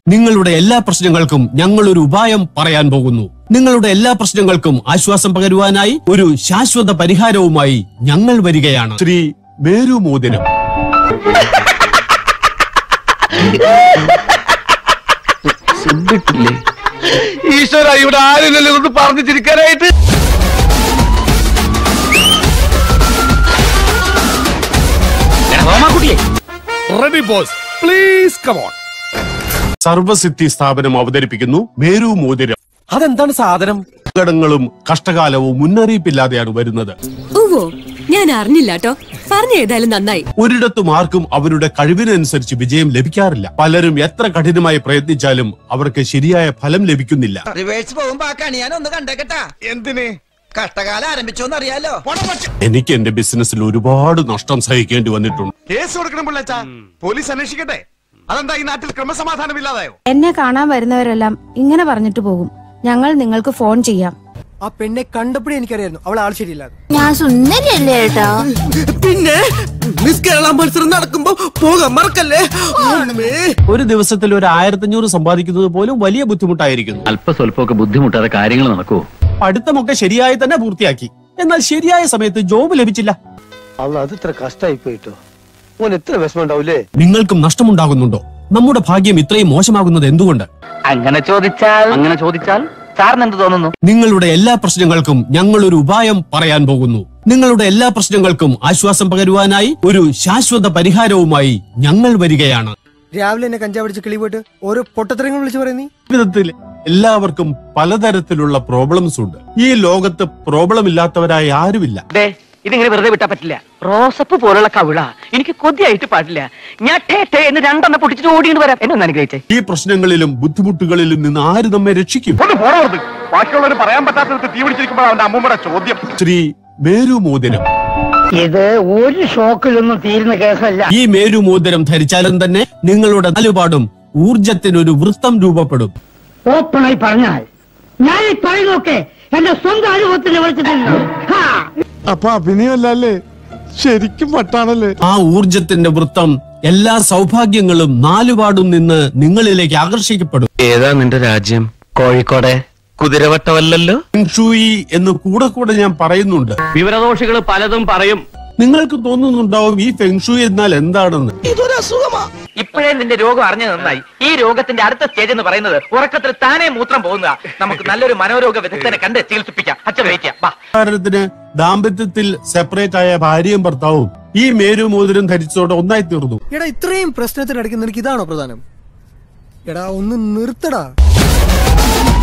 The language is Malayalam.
നിങ്ങളുടെ എല്ലാ പ്രശ്നങ്ങൾക്കും ഞങ്ങൾ ഒരു ഉപായം പറയാൻ പോകുന്നു നിങ്ങളുടെ എല്ലാ പ്രശ്നങ്ങൾക്കും ആശ്വാസം പകരുവാനായി ഒരു ശാശ്വത പരിഹാരവുമായി ഞങ്ങൾ വരികയാണ് ശ്രീ മേരു മോതിരം ഈശ്വര ഇവിടെ ആരില്ലല്ലോ ഒന്ന് പറഞ്ഞു ചിരിക്കാനായിട്ട് ready boss please come on Sarvasiddhi സ്ഥാപനം അവതരിപ്പിക്കുന്നു മേരു മോതിരം അതെന്താണ് സാധനം അപകടങ്ങളും കഷ്ടകാലവും മുന്നറിയിപ്പില്ലാതെയാണ് വരുന്നത് ഓവോ ഞാൻ അറിഞ്ഞില്ല കേട്ടോ പറഞ്ഞു ഏതായാലും നന്നായി ഒരിടത്തും ആർക്കും അവരുടെ കഴിവിനനുസരിച്ച് വിജയം ലഭിക്കാറില്ല പലരും എത്ര കഠിനമായി പ്രയത്നിച്ചാലും അവർക്ക് ശരിയായ ഫലം ലഭിക്കുന്നില്ല റിവേഴ്സ് പോകുമ്പോ ആ കണി ഞാൻ ഒന്ന് കണ്ടേക്കട്ടാ എന്തിന് കഷ്ടകാലം ആരംഭിച്ചോന്ന് അറിയാലോ എനിക്ക് എന്റെ ബിസിനസ്സിൽ ഒരുപാട് നഷ്ടം സഹിക്കേണ്ടി വന്നിട്ടുണ്ട് കേസ് കൊടുക്കണം പിള്ളച്ചാ പോലീസ് അന്വേഷിക്കട്ടെ അതെന്താ ഈ നാട്ടിൽ ക്രമസമാധാനം ഇല്ലാതായോ എന്നെ കാണാൻ വരുന്നവരെല്ലാം ഇങ്ങനെ പറഞ്ഞിട്ട് പോകും ഞങ്ങൾ നിങ്ങൾക്ക് ഫോൺ ചെയ്യാം ആ പെണ്ണെ കണ്ടപ്പോഴേ എനിക്കറിയായിരുന്നു അവൾ ആൾ ശരിയില്ല ഞാൻ സുന്ദരിയല്ലേ ഏട്ടാ പിന്നെ മിസ് കേരള മത്സരം നടക്കുമ്പോ പോകാൻ മറക്കല്ലേ അമ്മേ. ഒരു ദിവസത്തിൽ ഒരു ആയിരത്തഞ്ഞൂറ് സമ്പാദിക്കുന്നത് പോലും വലിയ ബുദ്ധിമുട്ടായിരിക്കുന്നു അല്പസ്വല്പമൊക്കെ ബുദ്ധിമുട്ടാതെ കാര്യങ്ങൾ നടക്കുവോ പഠിത്തമൊക്കെ ശരിയായി തന്നെ പൂർത്തിയാക്കി എന്നാൽ ശരിയായ സമയത്ത് ജോബ് ലഭിച്ചില്ല അല്ല അത് ഇത്ര കഷ്ടായി പോയിട്ടോ ഓൻ എത്ര വിഷമം ഉണ്ടാവൂലേ നിങ്ങൾക്കും നഷ്ടമുണ്ടാകുന്നുണ്ടോ നമ്മുടെ ഭാഗ്യം ഇത്രയും മോശമാകുന്നത് എന്തുകൊണ്ട് അങ്ങനെ ചോദിച്ചാൽ അങ്ങനെ ചോദിച്ചാൽ സാറിന് എന്ത് തോന്നുന്നു നിങ്ങളുടെ എല്ലാ പ്രശ്നങ്ങൾക്കും ഞങ്ങൾ ഒരു ഉപായം പറയാൻ പോകുന്നു നിങ്ങളുടെ എല്ലാ പ്രശ്നങ്ങൾക്കും ആശ്വാസം പകരുവാനായി ഒരു ശാശ്വത പരിഹാരവുമായി ഞങ്ങൾ വരികയാണ് രാവിലെ എന്നെ കഞ്ചാവ് പിടിച്ച് കിളി പോയിട്ട് ഓരോ പൊട്ടത്തരങ്ങൾ വിളിച്ചു പറയുന്നീ ജീവിതത്തിൽ എല്ലാവർക്കും പലതരത്തിലുള്ള പ്രോബ്ലംസ് ഉണ്ട് ഈ ലോകത്ത് പ്രോബ്ലം ഇല്ലാത്തവരായി ആരുമില്ല ദേ ഇതിങ്ങനെ വെറുതെ വിട്ടാ പറ്റില്ല റോസപ്പ് പോലുള്ള കവിള എനിക്ക് കൊതിയായിട്ട് പാടില്ല ഞാൻ ടേ ടേ എന്ന് രണ്ടെണ്ണം പൊട്ടിച്ചിട്ട് ഓടിയിട്ട് വരാം എന്നെ ഒന്ന് അനുഗ്രഹിച്ചേ ഈ പ്രശ്നങ്ങളിലും ബുദ്ധിമുട്ടുകളിലും നിന്ന് ആര് നമ്മെ രക്ഷിക്കും ഒന്ന് പോണത് ബാക്കിയുള്ളവർ പറയാൻ പറ്റാത്തത് തീ പിടിച്ചിരിക്കുമ്പോൾ അവന്റെ അമ്മൂമ്മയുടെ ചോദ്യം ശ്രീ മേരു മോതിരം ഇത് ഒരു ഷോക്കിലൊന്നും തീരുന്ന കേസല്ല ഈ മേരു മോതിരം ധരിച്ചാലും തന്നെ നിങ്ങളുടെ നാലുപാടും ഊർജത്തിനൊരു വൃത്തം രൂപപ്പെടും ഓപ്പണായി പറഞ്ഞാൽ ഞാൻ ഈ പറയുന്നൊക്കെ എന്റെ സ്വന്തം അനുഭവത്തിൽ വിളിച്ചിട്ടുണ്ട് അപ്പൊ അഭിനയമല്ലേ ശരിക്കും പട്ടാണല്ലേ ആ ഊർജത്തിന്റെ വൃത്തം എല്ലാ സൗഭാഗ്യങ്ങളും നാലുപാടും നിന്ന് നിങ്ങളിലേക്ക് ആകർഷിക്കപ്പെടും ഏതാ നിന്റെ രാജ്യം കോഴിക്കോടെ കുതിരവട്ടമല്ലല്ലോ ഫെങ്ഷൂയി എന്ന് കൂടെ കൂടെ ഞാൻ പറയുന്നുണ്ട് വിവരദോഷികൾ പലതും പറയും നിങ്ങൾക്ക് തോന്നുന്നുണ്ടാവും ഈ ഫെങ്ഷൂയി എന്നാൽ എന്താണെന്ന് ഇപ്പോഴേ നിന്റെ രോഗം അറിഞ്ഞു നന്നായി ഈ രോഗത്തിന്റെ അടുത്ത സ്റ്റേജ് എന്ന് പറയുന്നത് ഉറക്കത്തിൽ താനേ മൂത്രം പോകുന്നതാ നമുക്ക് നല്ലൊരു മനോരോഗ വിദഗ്ധനെ കണ്ട് ചികിത്സിപ്പിക്കാം അച്ഛൻ വെയിറ്റ് ചെയ്യാം വാ ഉദാഹരണത്തിന് ദാമ്പത്യത്തിൽ സെപ്പറേറ്റ് ആയ ഭാര്യയും ഭർത്താവും ഈ മേരു മോതിരം ധരിച്ചോടെ ഒന്നായി തീർന്നു എടാ ഇത്രയും പ്രശ്നത്തിനിടയ്ക്ക് നിനക്ക് ഇതാണോ പ്രധാനം എടാ ഒന്ന് നിർത്തടാ